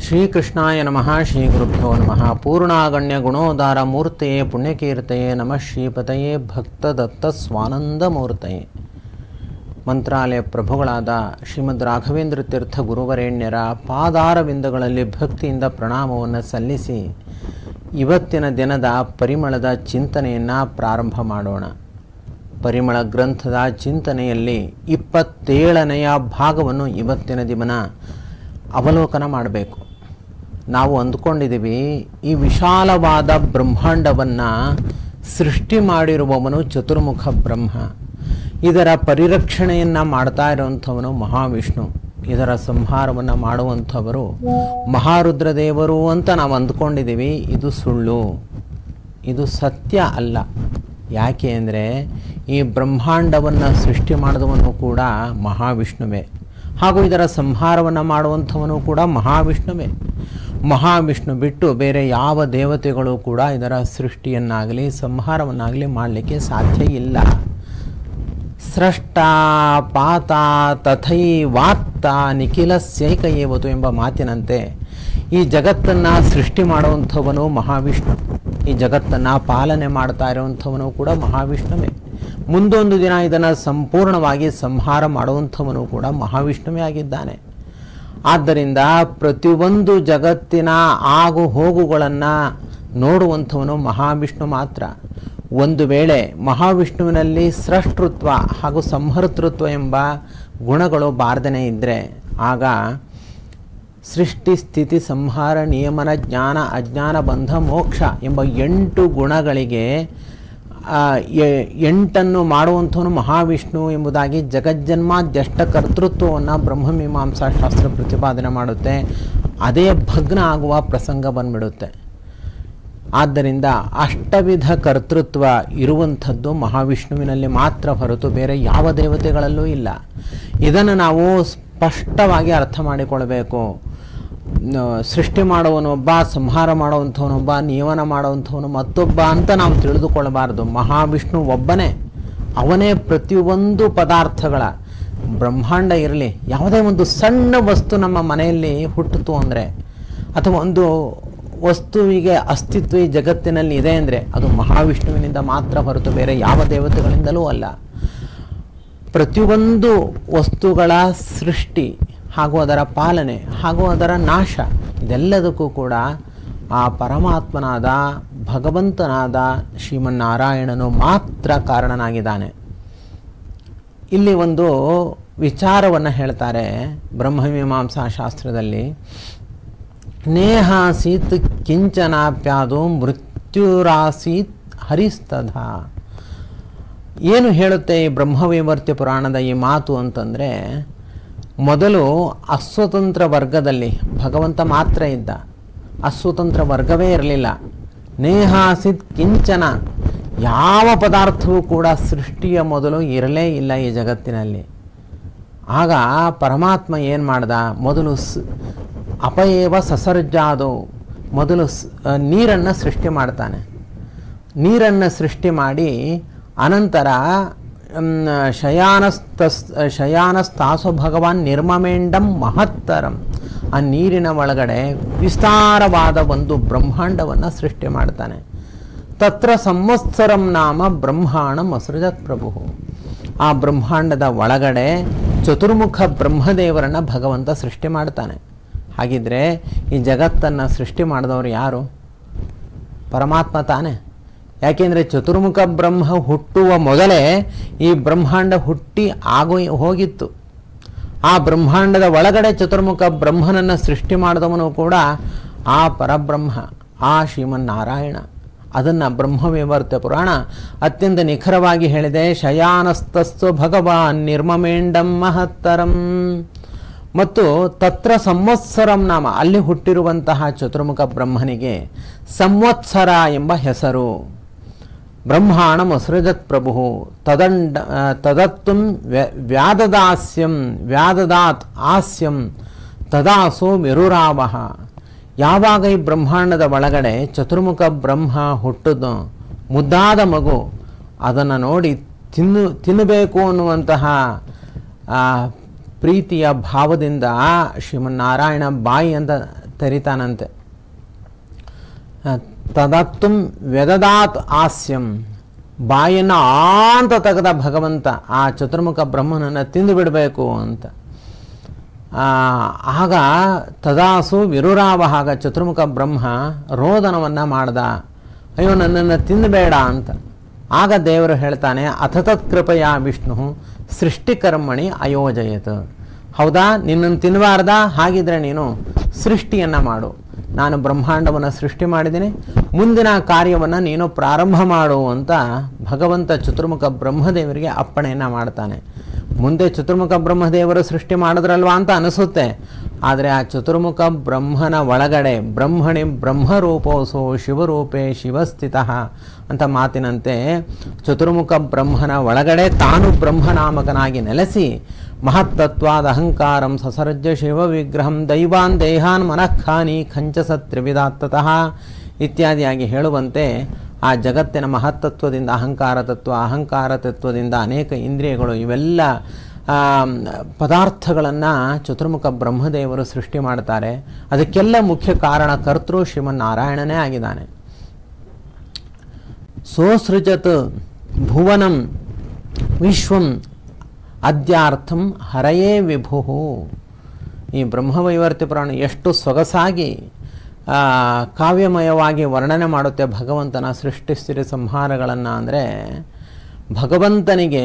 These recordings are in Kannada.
ಶ್ರೀಕೃಷ್ಣಾಯ ನಮಃ ಶ್ರೀ ಗುರುಭ್ಯೋ ನಮಃ ಪೂರ್ಣಾಗಣ್ಯ ಗುಣೋದಾರ ಮೂರ್ತೆಯೇ ಪುಣ್ಯಕೀರ್ತೆಯೇ ನಮಃ ಶ್ರೀಪತಯೇ ಭಕ್ತದತ್ತ ಸ್ವಾನಂದ ಮೂರ್ತೆಯೇ ಮಂತ್ರಾಲಯ ಪ್ರಭುಗಳಾದ ಶ್ರೀಮದ್ ರಾಘವೇಂದ್ರ ತೀರ್ಥ ಗುರುವರೇಣ್ಯರ ಪಾದಾರವಿಂದಗಳಲ್ಲಿ ಭಕ್ತಿಯಿಂದ ಪ್ರಣಾಮವನ್ನು ಸಲ್ಲಿಸಿ ಇವತ್ತಿನ ದಿನದ ಪರಿಮಳದ ಚಿಂತನೆಯನ್ನು ಪ್ರಾರಂಭ ಮಾಡೋಣ ಪರಿಮಳ ಗ್ರಂಥದ ಚಿಂತನೆಯಲ್ಲಿ ಇಪ್ಪತ್ತೇಳನೆಯ ಭಾಗವನ್ನು ಇವತ್ತಿನ ದಿನ ಅವಲೋಕನ ಮಾಡಬೇಕು ನಾವು ಅಂದ್ಕೊಂಡಿದ್ದೀವಿ ಈ ವಿಶಾಲವಾದ ಬ್ರಹ್ಮಾಂಡವನ್ನು ಸೃಷ್ಟಿ ಮಾಡಿರುವವನು ಚತುರ್ಮುಖ ಬ್ರಹ್ಮ ಇದರ ಪರಿರಕ್ಷಣೆಯನ್ನು ಮಾಡ್ತಾ ಇರುವಂಥವನು ಮಹಾವಿಷ್ಣು ಇದರ ಸಂಹಾರವನ್ನು ಮಾಡುವಂಥವರು ಮಹಾರುದ್ರದೇವರು ಅಂತ ನಾವು ಅಂದ್ಕೊಂಡಿದ್ದೀವಿ ಇದು ಸುಳ್ಳು ಇದು ಸತ್ಯ ಅಲ್ಲ ಯಾಕೆ ಅಂದರೆ ಈ ಬ್ರಹ್ಮಾಂಡವನ್ನು ಸೃಷ್ಟಿ ಮಾಡಿದವನು ಕೂಡ ಮಹಾವಿಷ್ಣುವೇ ಹಾಗೂ ಇದರ ಸಂಹಾರವನ್ನು ಮಾಡುವಂಥವನು ಕೂಡ ಮಹಾವಿಷ್ಣುವೇ ಮಹಾವಿಷ್ಣು ಬಿಟ್ಟು ಬೇರೆ ಯಾವ ದೇವತೆಗಳು ಕೂಡ ಇದರ ಸೃಷ್ಟಿಯನ್ನಾಗಲಿ ಸಂಹಾರವನ್ನಾಗಲಿ ಮಾಡಲಿಕ್ಕೆ ಸಾಧ್ಯ ಇಲ್ಲ ಸ್ರಷ್ಟ ಪಾತ ತಥೈವಾತ್ತ ನಿಖಿಲಸ್ಯೈಕ ಏವತು ಎಂಬ ಮಾತಿನಂತೆ ಈ ಜಗತ್ತನ್ನು ಸೃಷ್ಟಿ ಮಾಡುವಂಥವನು ಮಹಾವಿಷ್ಣು ಈ ಜಗತ್ತನ್ನು ಪಾಲನೆ ಮಾಡ್ತಾ ಇರುವಂಥವನು ಕೂಡ ಮಹಾವಿಷ್ಣುವೇ ಮುಂದೊಂದು ದಿನ ಇದನ್ನು ಸಂಪೂರ್ಣವಾಗಿ ಸಂಹಾರ ಮಾಡುವಂಥವನು ಕೂಡ ಮಹಾವಿಷ್ಣುವೇ ಆಗಿದ್ದಾನೆ ಆದ್ದರಿಂದ ಪ್ರತಿಯೊಂದು ಜಗತ್ತಿನ ಆಗು ಹೋಗುಗಳನ್ನು ನೋಡುವಂಥವನು ಮಹಾವಿಷ್ಣು ಮಾತ್ರ ಒಂದು ವೇಳೆ ಮಹಾವಿಷ್ಣುವಿನಲ್ಲಿ ಸೃಷ್ಟೃತ್ವ ಹಾಗೂ ಸಂಹರ್ತೃತ್ವ ಎಂಬ ಗುಣಗಳು ಬಾರ್ದನೆ ಇದ್ದರೆ ಆಗ ಸೃಷ್ಟಿ ಸ್ಥಿತಿ ಸಂಹಾರ ನಿಯಮನ ಜ್ಞಾನ ಅಜ್ಞಾನ ಬಂಧ ಮೋಕ್ಷ ಎಂಬ ಎಂಟು ಗುಣಗಳಿಗೆ ಆ, ಎ- ಎಂಟನ್ನು ಮಾಡುವಂಥವನು ಮಹಾವಿಷ್ಣು ಎಂಬುದಾಗಿ ಜಗಜ್ಜನ್ಮಾದ್ಯಷ್ಟ ಕರ್ತೃತ್ವವನ್ನು ಬ್ರಹ್ಮಮೀಮಾಂಸಾ ಶಾಸ್ತ್ರ ಪ್ರತಿಪಾದನೆ ಮಾಡುತ್ತೆ ಅದೇ ಭಗ್ನ ಆಗುವ ಪ್ರಸಂಗ ಬಂದ್ಬಿಡುತ್ತೆ ಆದ್ದರಿಂದ ಅಷ್ಟವಿಧ ಕರ್ತೃತ್ವ ಇರುವಂಥದ್ದು ಮಹಾವಿಷ್ಣುವಿನಲ್ಲಿ ಮಾತ್ರ ಹೊರತು ಬೇರೆ ಯಾವ ದೇವತೆಗಳಲ್ಲೂ ಇಲ್ಲ ಇದನ್ನು ನಾವು ಸ್ಪಷ್ಟವಾಗಿ ಅರ್ಥ ಮಾಡಿಕೊಳ್ಬೇಕು ನ- ಸೃಷ್ಟಿ ಮಾಡುವನೊಬ್ಬ ಸಂಹಾರ ಮಾಡುವಂಥವನೊಬ್ಬ ನಿಯಮನ ಮಾಡುವಂಥವನು ಮತ್ತೊಬ್ಬ ಅಂತ ನಾವು ತಿಳಿದುಕೊಳ್ಳಬಾರದು ಮಹಾವಿಷ್ಣು ಒಬ್ಬನೇ ಅವನೇ ಪ್ರತಿಯೊಂದು ಪದಾರ್ಥಗಳ ಬ್ರಹ್ಮಾಂಡ ಇರಲಿ ಯಾವುದೇ ಒಂದು ಸಣ್ಣ ವಸ್ತು ನಮ್ಮ ಮನೆಯಲ್ಲಿ ಹುಟ್ಟಿತು ಅಂದರೆ ಅಥವಾ ಒಂದು ವಸ್ತುವಿಗೆ ಅಸ್ತಿತ್ವ ಈ ಜಗತ್ತಿನಲ್ಲಿ ಇದೆ ಅಂದರೆ ಅದು ಮಹಾವಿಷ್ಣುವಿನಿಂದ ಮಾತ್ರ ಹೊರತು ಬೇರೆ ಯಾವ ದೇವತೆಗಳಿಂದಲೂ ಅಲ್ಲ ಪ್ರತಿಯೊಂದು ವಸ್ತುಗಳ ಸೃಷ್ಟಿ ಹಾಗೂ ಅದರ ಪಾಲನೆ ಹಾಗೂ ಅದರ ನಾಶ ಇದೆಲ್ಲದಕ್ಕೂ ಕೂಡ ಆ ಪರಮಾತ್ಮನಾದ ಭಗವಂತನಾದ ಶ್ರೀಮನ್ನಾರಾಯಣನು ಮಾತ್ರ ಕಾರಣನಾಗಿದ್ದಾನೆ ಇಲ್ಲಿ ಒಂದು ವಿಚಾರವನ್ನು ಹೇಳ್ತಾರೆ ಬ್ರಹ್ಮಮೀಮಾಂಸಾ ಶಾಸ್ತ್ರದಲ್ಲಿ ನೇಹಾಸೀತ್ ಕಿಂಚನಾಪ್ಯಾದು ಮೃತ್ಯುರಾಸೀತ್ ಹರಿಸ್ತಧ ಏನು ಹೇಳುತ್ತೆ ಈ ಬ್ರಹ್ಮವೈವರ್ತ್ಯ ಪುರಾಣದ ಈ ಮಾತು ಅಂತಂದರೆ ಮೊದಲು ಅಸ್ವತಂತ್ರ ವರ್ಗದಲ್ಲಿ ಭಗವಂತ ಮಾತ್ರ ಇದ್ದ ಅಸ್ವತಂತ್ರ ವರ್ಗವೇ ಇರಲಿಲ್ಲ ನೇಹಾಸಿತ್ ಕಿಂಚನ ಯಾವ ಪದಾರ್ಥವೂ ಕೂಡ ಸೃಷ್ಟಿಯ ಮೊದಲು ಇರಲೇ ಇಲ್ಲ ಈ ಜಗತ್ತಿನಲ್ಲಿ ಆಗ ಪರಮಾತ್ಮ ಏನು ಮಾಡ್ದ ಮೊದಲು ಸ್ ಅಪಯೇವ ಸಸರ್ಜಾದವು ಮೊದಲು ನೀರನ್ನು ಸೃಷ್ಟಿ ಮಾಡ್ತಾನೆ ನೀರನ್ನು ಸೃಷ್ಟಿ ಮಾಡಿ ಅನಂತರ ಮ್, ಶಯಾನಸ್ತಸ್ ಶಯಾನಸ್ತಾಸು ಭಗವಾನ್ ನಿರ್ಮಮೇಂಡಂ ಮಹತ್ತರಂ ಆ ನೀರಿನ ಒಳಗಡೆ ವಿಸ್ತಾರವಾದ ಒಂದು ಬ್ರಹ್ಮಾಂಡವನ್ನು ಸೃಷ್ಟಿ ಮಾಡ್ತಾನೆ ತತ್ರ ಸಂವತ್ಸರಂ ನಾಮ ಬ್ರಹ್ಮಾಣಂ ಅಸೃಜತ್ ಪ್ರಭು ಆ ಬ್ರಹ್ಮಾಂಡದ ಒಳಗಡೆ ಚತುರ್ಮುಖ ಬ್ರಹ್ಮದೇವರನ್ನು ಭಗವಂತ ಸೃಷ್ಟಿ ಮಾಡ್ತಾನೆ ಹಾಗಿದ್ರೆ ಈ ಜಗತ್ತನ್ನು ಸೃಷ್ಟಿ ಮಾಡಿದವರು ಯಾರು ಪರಮಾತ್ಮ ತಾನೇ ಯಾಕೆಂದರೆ ಚತುರ್ಮುಖ ಬ್ರಹ್ಮ ಹುಟ್ಟುವ ಮೊದಲೇ ಈ ಬ್ರಹ್ಮಾಂಡ ಹುಟ್ಟಿ ಆಗೋ ಹೋಗಿತ್ತು ಆ ಬ್ರಹ್ಮಾಂಡದ ಒಳಗಡೆ ಚತುರ್ಮುಖ ಬ್ರಹ್ಮನನ್ನು ಸೃಷ್ಟಿ ಮಾಡಿದವನು ಕೂಡ ಆ ಪರಬ್ರಹ್ಮ ಆ ಶ್ರೀಮನ್ನಾರಾಯಣ ಅದನ್ನು ಬ್ರಹ್ಮವಿವರ್ತ ಪುರಾಣ ಅತ್ಯಂತ ನಿಖರವಾಗಿ ಹೇಳಿದೆ ಶಯಾನಸ್ತಸ್ತು ಭಗವಾನ್ ನಿರ್ಮಮೇಂಡಂ ಮಹತ್ತರಂ ಮತ್ತು ತತ್ರ ಸಂವತ್ಸರಂ ನಾಮ ಅಲ್ಲಿ ಹುಟ್ಟಿರುವಂತಹ ಚತುರ್ಮುಖ ಬ್ರಹ್ಮನಿಗೆ ಸಂವತ್ಸರ ಎಂಬ ಹೆಸರು ಬ್ರಹ್ಮಾಣಂ ಅಸೃಜತ್ ಪ್ರಭು ತದಂಡ ಆ, ತದತ್ತುಂ ವ್ಯ- ವ್ಯಾದದಾಸ್ಯಂ ವ್ಯಾದದಾತ್ ಆಸ್ಯಂ ತದಾಸೋ ಮೆರುರಾವಹ ಯಾವಾಗ ಈ ಬ್ರಹ್ಮಾಂಡದ ಒಳಗಡೆ ಚತುರ್ಮುಖ ಬ್ರಹ್ಮ ಹುಟ್ಟುದು ಮುದ್ದಾದ ಮಗು ಅದನ್ನು ನೋಡಿ ತಿನ್ನು ತಿನ್ನಬೇಕು ಅನ್ನುವಂತಹ ಆ, ಪ್ರೀತಿಯ ಭಾವದಿಂದ ಶ್ರೀಮನ್ನಾರಾಯಣ ಬಾಯಿ ಅಂತ ತರಿತಾನಂತೆ ತದತ್ತುಂ ವ್ಯದದಾತ್ ಹಾಸ್ಯಂ ಬಾಯನ್ನು ಆಂತ ತೆಗೆದ ಭಗವಂತ ಆ ಚತುರ್ಮುಖ ಬ್ರಹ್ಮನನ್ನು ತಿಂದು ಬಿಡಬೇಕು ಅಂತ ಆ, ಆಗ ತದಾಸು ವಿರುರಾವ ಆಗ ಚತುರ್ಮುಖ ಬ್ರಹ್ಮ ರೋದನವನ್ನು ಮಾಡ್ದ ಅಯ್ಯೋ ನನ್ನನ್ನು ತಿನ್ನಬೇಡ ಅಂತ ಆಗ ದೇವರು ಹೇಳ್ತಾನೆ ಅಥತತ್ ಕೃಪೆಯ ವಿಷ್ಣು ಸೃಷ್ಟಿಕರ್ಮಣಿ ಅಯೋಜಯತ್ ಹೌದಾ ನಿನ್ನನ್ನು ತಿನ್ನಬಾರ್ದಾ ಹಾಗಿದ್ರೆ ನೀನು ಸೃಷ್ಟಿಯನ್ನು ಮಾಡು ನಾನು ಬ್ರಹ್ಮಾಂಡವನ್ನು ಸೃಷ್ಟಿ ಮಾಡಿದ್ದೀನಿ ಮುಂದಿನ ಕಾರ್ಯವನ್ನು ನೀನು ಪ್ರಾರಂಭ ಮಾಡು ಅಂತ ಭಗವಂತ ಚತುರ್ಮುಖ ಬ್ರಹ್ಮದೇವರಿಗೆ ಅಪ್ಪಣೆಯನ್ನು ಮಾಡ್ತಾನೆ ಮುಂದೆ ಚತುರ್ಮುಖ ಬ್ರಹ್ಮದೇವರು ಸೃಷ್ಟಿ ಮಾಡಿದ್ರಲ್ವಾ ಅಂತ ಅನಿಸುತ್ತೆ ಆದರೆ ಆ ಚತುರ್ಮುಖ ಬ್ರಹ್ಮನ ಒಳಗಡೆ ಬ್ರಹ್ಮಣಿ ಬ್ರಹ್ಮರೂಪೋಸೋ ಶಿವರೂಪೇ ಶಿವಸ್ಥಿತ ಅಂತ ಮಾತಿನಂತೆ ಚತುರ್ಮುಖ ಬ್ರಹ್ಮನ ಒಳಗಡೆ ತಾನು ಬ್ರಹ್ಮನಾಮಕನಾಗಿ ನೆಲೆಸಿ ಮಹತ್ತತ್ವಾದ ಅಹಂಕಾರಂ ಸಸರ್ಜ ಶಿವ ವಿಗ್ರಹಂ ದೈವಾನ್ ದೇಹಾನ್ ಮನಃಖಾನಿ ಖಂಚಸ ತ್ರಿವಿಧಾತ್ತತಃ ಇತ್ಯಾದಿಯಾಗಿ ಹೇಳುವಂತೆ ಆ ಜಗತ್ತಿನ ಮಹತ್ತತ್ವದಿಂದ ಅಹಂಕಾರ ತತ್ವ ಅಹಂಕಾರ ತತ್ವದಿಂದ ಅನೇಕ ಇಂದ್ರಿಯಗಳು ಇವೆಲ್ಲ ಪದಾರ್ಥಗಳನ್ನು ಚತುರ್ಮುಖ ಬ್ರಹ್ಮದೇವರು ಸೃಷ್ಟಿ ಮಾಡ್ತಾರೆ ಅದಕ್ಕೆಲ್ಲ ಮುಖ್ಯ ಕಾರಣ ಕರ್ತೃ ಶ್ರೀಮನ್ನಾರಾಯಣನೇ ಆಗಿದ್ದಾನೆ ಸೋಸೃಜತ್ ಭುವನಂ ವಿಶ್ವಂ ಅದ್ಯಾರ್ಥಂ ಹರಯೇ ವಿಭು ಈ ಬ್ರಹ್ಮವೈವರ್ತಿ ಪುರಾಣ ಎಷ್ಟು ಸೊಗಸಾಗಿ ಆ, ಕಾವ್ಯಮಯವಾಗಿ ವರ್ಣನೆ ಮಾಡುತ್ತೆ ಭಗವಂತನ ಸೃಷ್ಟಿಸ್ಥಿರ ಸಂಹಾರಗಳನ್ನು ಅಂದರೆ ಭಗವಂತನಿಗೆ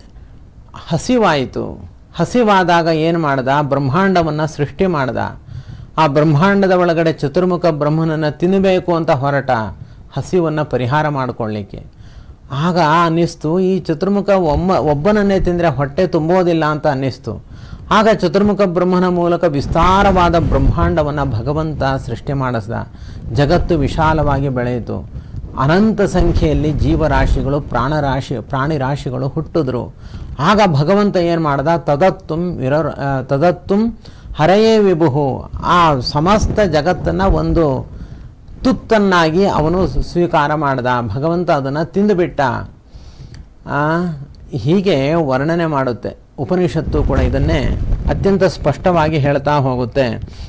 ಹಸಿವಾಯಿತು ಹಸಿವಾದಾಗ ಏನು ಮಾಡ್ದ ಬ್ರಹ್ಮಾಂಡವನ್ನು ಸೃಷ್ಟಿ ಮಾಡ್ದ ಆ ಬ್ರಹ್ಮಾಂಡದ ಒಳಗಡೆ ಚತುರ್ಮುಖ ಬ್ರಹ್ಮನನ್ನು ತಿನ್ನಬೇಕು ಅಂತ ಹೊರಟ ಹಸಿವನ್ನು ಪರಿಹಾರ ಮಾಡಿಕೊಳ್ಳಿಕ್ಕೆ ಆಗ ಅನ್ನಿಸ್ತು ಈ ಚತುರ್ಮುಖ ಒಮ್ಮ ಒಬ್ಬನನ್ನೇ ತಿಂದರೆ ಹೊಟ್ಟೆ ತುಂಬೋದಿಲ್ಲ ಅಂತ ಅನ್ನಿಸ್ತು ಆಗ ಚತುರ್ಮುಖ ಬ್ರಹ್ಮನ ಮೂಲಕ ವಿಸ್ತಾರವಾದ ಬ್ರಹ್ಮಾಂಡವನ್ನು ಭಗವಂತ ಸೃಷ್ಟಿ ಮಾಡಿಸ್ದ ಜಗತ್ತು ವಿಶಾಲವಾಗಿ ಬೆಳೆಯಿತು ಅನಂತ ಸಂಖ್ಯೆಯಲ್ಲಿ ಜೀವರಾಶಿಗಳು ಪ್ರಾಣರಾಶಿ ಪ್ರಾಣಿ ರಾಶಿಗಳು ಹುಟ್ಟಿದ್ರು ಆಗ ಭಗವಂತ ಏನು ಮಾಡ್ದ ತದತ್ತುಂ ವಿರ ಆ, ತದತ್ತುಂ ಹರೆಯೇ ವಿಭುಹು ಆ ಸಮಸ್ತ ಜಗತ್ತನ್ನು ಒಂದು ತುತ್ತನ್ನಾಗಿ ಅವನು ಸ್ವೀಕಾರ ಮಾಡ್ದ ಭಗವಂತ ಅದನ್ನು ತಿಂದುಬಿಟ್ಟ ಆ, ಹೀಗೆ ವರ್ಣನೆ ಮಾಡುತ್ತೆ ಉಪನಿಷತ್ತು ಕೂಡ ಇದನ್ನೇ ಅತ್ಯಂತ ಸ್ಪಷ್ಟವಾಗಿ ಹೇಳ್ತಾ ಹೋಗುತ್ತೆ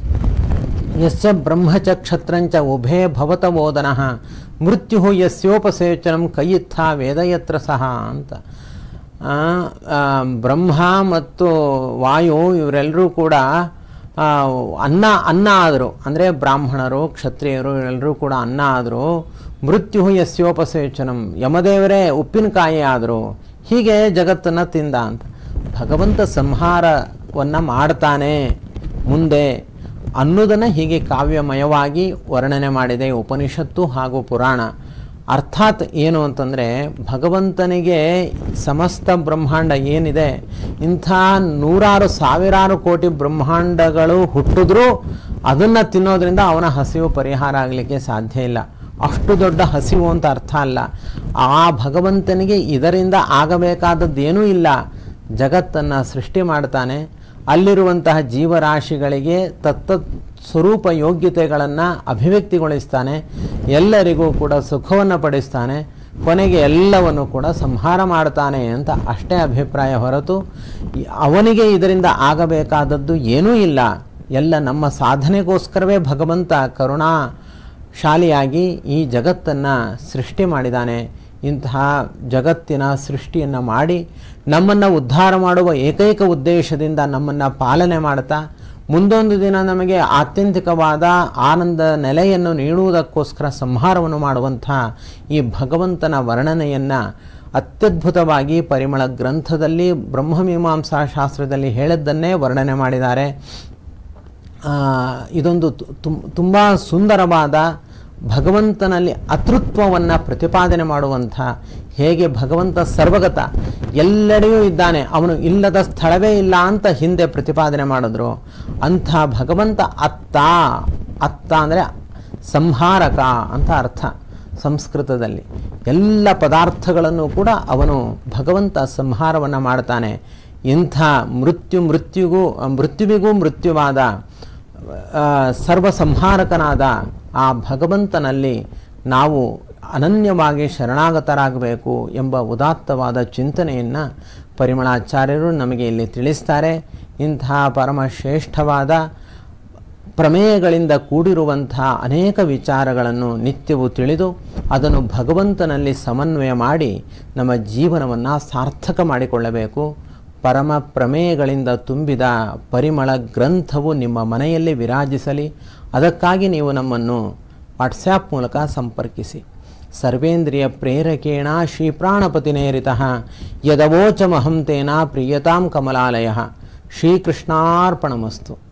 ಯಸ್ಯ ಬ್ರಹ್ಮಚ ಕ್ಷತ್ರಂಚ ಉಭೇ ಭವತ ಬೋಧನಃ ಮೃತ್ಯು ಯಸ್ಯೋಪಸೇಚನಂ ಕೈಯಿತ್ಥ ವೇದಯತ್ರ ಸಹ ಅಂತ ಆ, ಆ, ಬ್ರಹ್ಮ ಮತ್ತು ವಾಯು ಇವರೆಲ್ಲರೂ ಕೂಡ ಆ, ಅನ್ನ ಅನ್ನ ಆದರು ಅಂದರೆ ಬ್ರಾಹ್ಮಣರು ಕ್ಷತ್ರಿಯರು ಎಲ್ಲರೂ ಕೂಡ ಅನ್ನ ಆದರು ಮೃತ್ಯು ಯಸ್ಯೋಪಸೇಚನಂ ಯಮದೇವರೇ ಉಪ್ಪಿನಕಾಯಿ ಆದರು ಹೀಗೆ ಜಗತ್ತನ್ನು ತಿಂದ ಅಂತ ಭಗವಂತ ಸಂಹಾರವನ್ನು ಮಾಡ್ತಾನೆ ಮುಂದೆ ಅನ್ನೋದನ್ನು ಹೀಗೆ ಕಾವ್ಯಮಯವಾಗಿ ವರ್ಣನೆ ಮಾಡಿದೆ ಉಪನಿಷತ್ತು ಹಾಗೂ ಪುರಾಣ ಅರ್ಥಾತ್ ಏನು ಅಂತಂದರೆ ಭಗವಂತನಿಗೆ ಸಮಸ್ತ ಬ್ರಹ್ಮಾಂಡ ಏನಿದೆ ಇಂಥ ನೂರಾರು ಸಾವಿರಾರು ಕೋಟಿ ಬ್ರಹ್ಮಾಂಡಗಳು ಹುಟ್ಟಿದ್ರೂ ಅದನ್ನು ತಿನ್ನೋದ್ರಿಂದ ಅವನ ಹಸಿವು ಪರಿಹಾರ ಆಗಲಿಕ್ಕೆ ಸಾಧ್ಯ ಇಲ್ಲ ಅಷ್ಟು ದೊಡ್ಡ ಹಸಿವು ಅಂತ ಅರ್ಥ ಅಲ್ಲ ಆ ಭಗವಂತನಿಗೆ ಇದರಿಂದ ಆಗಬೇಕಾದದ್ದೇನೂ ಇಲ್ಲ ಜಗತ್ತನ್ನು ಸೃಷ್ಟಿ ಮಾಡ್ತಾನೆ ಅಲ್ಲಿರುವಂತಹ ಜೀವರಾಶಿಗಳಿಗೆ ತತ್ತತ್ ಸ್ವರೂಪ ಯೋಗ್ಯತೆಗಳನ್ನು ಅಭಿವ್ಯಕ್ತಿಗೊಳಿಸ್ತಾನೆ ಎಲ್ಲರಿಗೂ ಕೂಡ ಸುಖವನ್ನು ಪಡಿಸ್ತಾನೆ ಕೊನೆಗೆ ಎಲ್ಲವನ್ನು ಕೂಡ ಸಂಹಾರ ಮಾಡ್ತಾನೆ ಅಂತ ಅಷ್ಟೇ ಅಭಿಪ್ರಾಯ ಹೊರತು ಈ- ಅವನಿಗೆ ಇದರಿಂದ ಆಗಬೇಕಾದದ್ದು ಏನೂ ಇಲ್ಲ ಎಲ್ಲ ನಮ್ಮ ಸಾಧನೆಗೋಸ್ಕರವೇ ಭಗವಂತ ಕರುಣಾ ಶಾಲಿಯಾಗಿ ಈ ಜಗತ್ತನ್ನು ಸೃಷ್ಟಿ ಮಾಡಿದ್ದಾನೆ ಇಂತಹ ಜಗತ್ತಿನ ಸೃಷ್ಟಿಯನ್ನು ಮಾಡಿ ನಮ್ಮನ್ನು ಉದ್ಧಾರ ಮಾಡುವ ಏಕೈಕ ಉದ್ದೇಶದಿಂದ ನಮ್ಮನ್ನು ಪಾಲನೆ ಮಾಡ್ತಾ ಮುಂದೊಂದು ದಿನ ನಮಗೆ ಆತ್ಯಂತಿಕವಾದ ಆನಂದ ನೆಲೆಯನ್ನು ನೀಡುವುದಕ್ಕೋಸ್ಕರ ಸಂಹಾರವನ್ನು ಮಾಡುವಂಥ ಈ ಭಗವಂತನ ವರ್ಣನೆಯನ್ನು ಅತ್ಯದ್ಭುತವಾಗಿ ಪರಿಮಳ ಗ್ರಂಥದಲ್ಲಿ ಬ್ರಹ್ಮಮೀಮಾಂಸಾ ಶಾಸ್ತ್ರದಲ್ಲಿ ಹೇಳಿದ್ದನ್ನೇ ವರ್ಣನೆ ಮಾಡಿದ್ದಾರೆ ಆ, ಇದೊಂದು ತುಂಬ ಸುಂದರವಾದ ಭಗವಂತನಲ್ಲಿ ಅತೃತ್ವವನ್ನು ಪ್ರತಿಪಾದನೆ ಮಾಡುವಂಥ ಹೇಗೆ ಭಗವಂತ ಸರ್ವಗತ ಎಲ್ಲೆಡೆಯೂ ಇದ್ದಾನೆ ಅವನು ಇಲ್ಲದ ಸ್ಥಳವೇ ಇಲ್ಲ ಅಂತ ಹಿಂದೆ ಪ್ರತಿಪಾದನೆ ಮಾಡಿದ್ರು ಅಂಥ ಭಗವಂತ ಅತ್ತ ಅತ್ತ ಅಂದರೆ ಸಂಹಾರಕ ಅಂತ ಅರ್ಥ ಸಂಸ್ಕೃತದಲ್ಲಿ ಎಲ್ಲ ಪದಾರ್ಥಗಳನ್ನು ಕೂಡ ಅವನು ಭಗವಂತ ಸಂಹಾರವನ್ನು ಮಾಡ್ತಾನೆ ಇಂಥ ಮೃತ್ಯು ಮೃತ್ಯುಗೂ ಮೃತ್ಯುವಿಗೂ ಮೃತ್ಯುವಾದ ಆ, ಸರ್ವ ಸಂಹಾರಕನಾದ ಆ ಭಗವಂತನಲ್ಲಿ ನಾವು ಅನನ್ಯವಾಗಿ ಶರಣಾಗತರಾಗಬೇಕು ಎಂಬ ಉದಾತ್ತವಾದ ಚಿಂತನೆಯನ್ನು ಪರಿಮಳಾಚಾರ್ಯರು ನಮಗೆ ಇಲ್ಲಿ ತಿಳಿಸ್ತಾರೆ ಇಂತಹ ಪರಮ ಶ್ರೇಷ್ಠವಾದ ಪ್ರಮೇಯಗಳಿಂದ ಕೂಡಿರುವಂತಹ ಅನೇಕ ವಿಚಾರಗಳನ್ನು ನಿತ್ಯವೂ ತಿಳಿದು ಅದನ್ನು ಭಗವಂತನಲ್ಲಿ ಸಮನ್ವಯ ಮಾಡಿ ನಮ್ಮ ಜೀವನವನ್ನು ಸಾರ್ಥಕ ಮಾಡಿಕೊಳ್ಳಬೇಕು ಪರಮ ಪ್ರಮೇಯಗಳಿಂದ ತುಂಬಿದ ಪರಿಮಳ ಗ್ರಂಥವು ನಿಮ್ಮ ಮನೆಯಲ್ಲಿ ವಿರಾಜಿಸಲಿ ಅದಕ್ಕಾಗಿ ನೀವು ನಮ್ಮನ್ನು ವಾಟ್ಸ್ಯಾಪ್ ಮೂಲಕ ಸಂಪರ್ಕಿಸಿ ಸರ್ವೇಂದ್ರಿಯ ಪ್ರೇರಕೇಣ ಶ್ರೀ ಪ್ರಾಣಪತಿನೇರಿತ ಯದವೋಚಮಹಂ ತೇನ ಪ್ರಿಯತಾಂ ಕಮಲಾಲಯ ಶ್ರೀಕೃಷ್ಣಾರ್ಪಣಮಸ್ತು